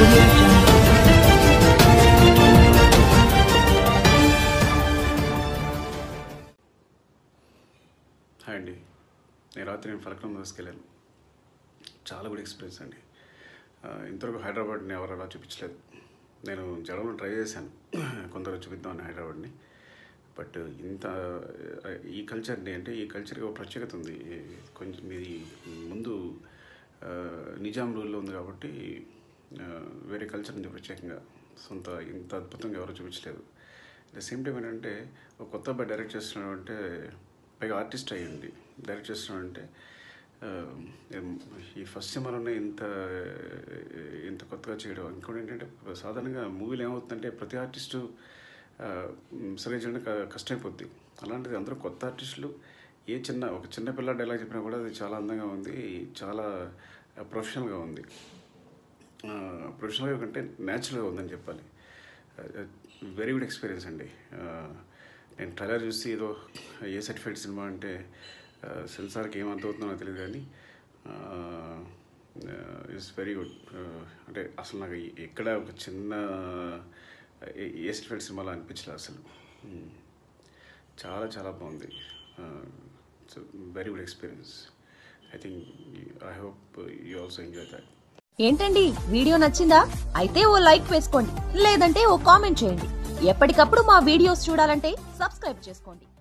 audio jungle. Hi అండి నేను రాత్రి నేను ఫలక్నం తీసుకెళ్ళాను చాలా గుడ్ ఎక్స్పీరియన్స్ అండి ఆ, ఇంతవరకు హైదరాబాద్ని ఎవరు అలా చూపించలేదు నేను జడంలో ట్రై చేశాను కొందరు చూపిద్దామని హైదరాబాద్ని బట్ ఇంత ఆ, ఈ కల్చర్ని అంటే ఈ కల్చర్కి ఒక ప్రత్యేకత ఉంది కొంచెం ఇది ముందు ఆ, నిజాం రూల్లో ఉంది కాబట్టి ఆ, వేరే కల్చర్ ఉంది ప్రత్యేకంగా సొంత ఇంత అద్భుతంగా ఎవరు చూపించలేదు అట్ ద సేమ్ టైం ఏంటంటే ఒక కొత్త అబ్బాయి డైరెక్ట్ చేస్తున్నాడు అంటే పైగా ఆర్టిస్ట్ అయ్యింది డైరెక్ట్ చేస్తున్నాడు అంటే ఆ, ఏం- ఈ ఫస్ట్ సినిమాలోనే ఇంత ఇంత కొత్తగా చేయడం ఇంకోటి ఏంటంటే సాధారణంగా మూవీలో ఏమవుతుందంటే ప్రతి ఆర్టిస్టు ఆ, మ్, సరిగ్గా చేయడం క- కష్టమైపోద్ది అలాంటిది అందరూ కొత్త ఆర్టిస్టులు ఏ చిన్న ఒక చిన్న పిల్ల డైలాగ్ చెప్పినా కూడా అది చాలా అందంగా ఉంది చాలా ప్రొఫెషనల్గా ఉంది ప్రొఫెషనల్గా కంటే న్యాచురల్గా ఉందని చెప్పాలి వెరీ గుడ్ ఎక్స్పీరియన్స్ అండి ఆ, నేను ట్రైలర్ చూసి ఏదో ఏ సర్టిఫైడ్ సినిమా అంటే సెన్సార్కి ఏం అర్థమవుతుందో నాకు తెలియదు కానీ ఇట్స్ వెరీ గుడ్ అంటే అసలు నాకు ఎ- ఎక్కడ ఒక చిన్న ఏ- ఏ సర్టిఫైడ్ సినిమాలో అనిపించలేదు అసలు Hmm. చాలా చాలా బాగుంది very good experience I think I hope you also enjoy that ఏంటండి వీడియో నచ్చిందా అయితే ఓ లైక్ వేసుకోండి లేదంటే ఓ కామెంట్ చేయండి ఎప్పటికప్పుడు మా వీడియోస్ చూడాలంటే సబ్స్క్రైబ్ చేసుకోండి